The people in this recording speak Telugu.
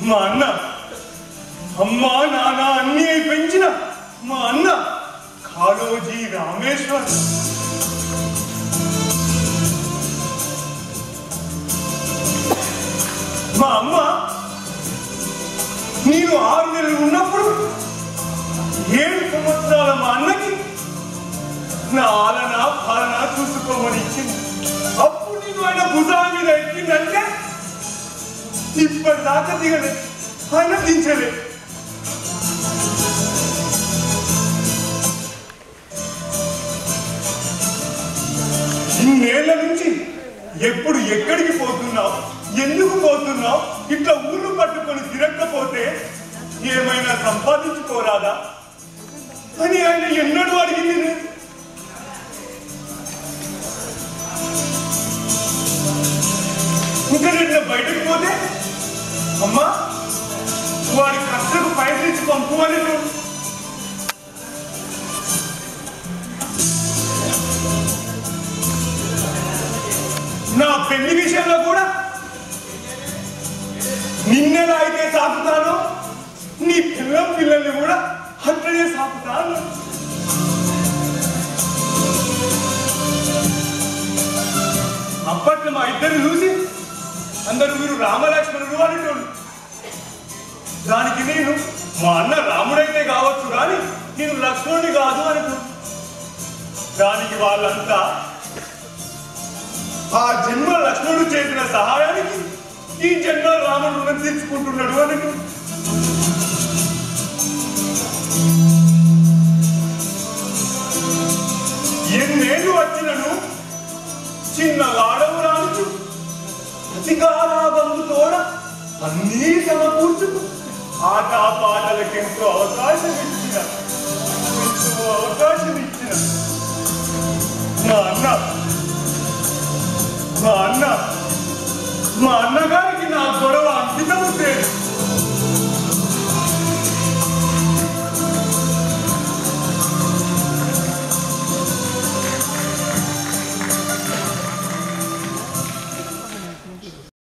మా అన్న అమ్మా నాన్న అన్ని అయి పెంచిన మా అన్న కాళోజీ రామేశ్వర్ మా అమ్మ నేను ఆరు నెలలు ఉన్నప్పుడు ఏడు సంవత్సరాల మా అన్నకి నా ఆలన పాలన చూసుకోమని ఇచ్చింది అప్పుడు నేను ఆయన భుజాల మీద ఎక్కిందంటే ఇప్పటిదాకా దిగలే ఆయన దించలే ఇన్నేళ్ల నుంచి ఎప్పుడు ఎక్కడికి పోతున్నావు ఎందుకు పోతున్నావు ఇట్లా ఊళ్ళు పట్టుకొని తిరగకపోతే ఏమైనా సంపాదించుకోరాదా అని ఆయన ఎన్నడూ అడిగింది నేను ఇంకా నేను బయటకు పోతే అమ్మా వాడి ఖర్చుకు పైసలు ఇచ్చి పంపుమని నువ్వు నా పెళ్లి విషయంలో కూడా నిన్నెలా అయితే సాకుతానో నీ పిల్లం పిల్లల్ని కూడా అట్లనే సాకుతాను అప్పట్లో మా ఇద్దరు చూసి అందరూ మీరు రామలక్ష్మణుడు అనేటోళ్ళు దానికి నేను మా అన్న రాముడైతే కావచ్చు కానీ నేను లక్ష్మణుడి కాదు అనుకో దానికి వాళ్ళంతా ఆ జన్మ లక్ష్మణుడు చేసిన సహాయానికి ఈ జన్మ రాముడు రుణం తీర్చుకుంటున్నాడు అని ఎన్నేళ్ళు వచ్చినను చిన్న వాడవు రానుచు అతిగారాబంధు తోడ అన్నీ సమకూర్చుకు ఆట పాటలకు ఎంతో అవకాశం ఇచ్చిన ఎంతో అవకాశం ఇచ్చిన మా అన్న మా అన్న మా అన్న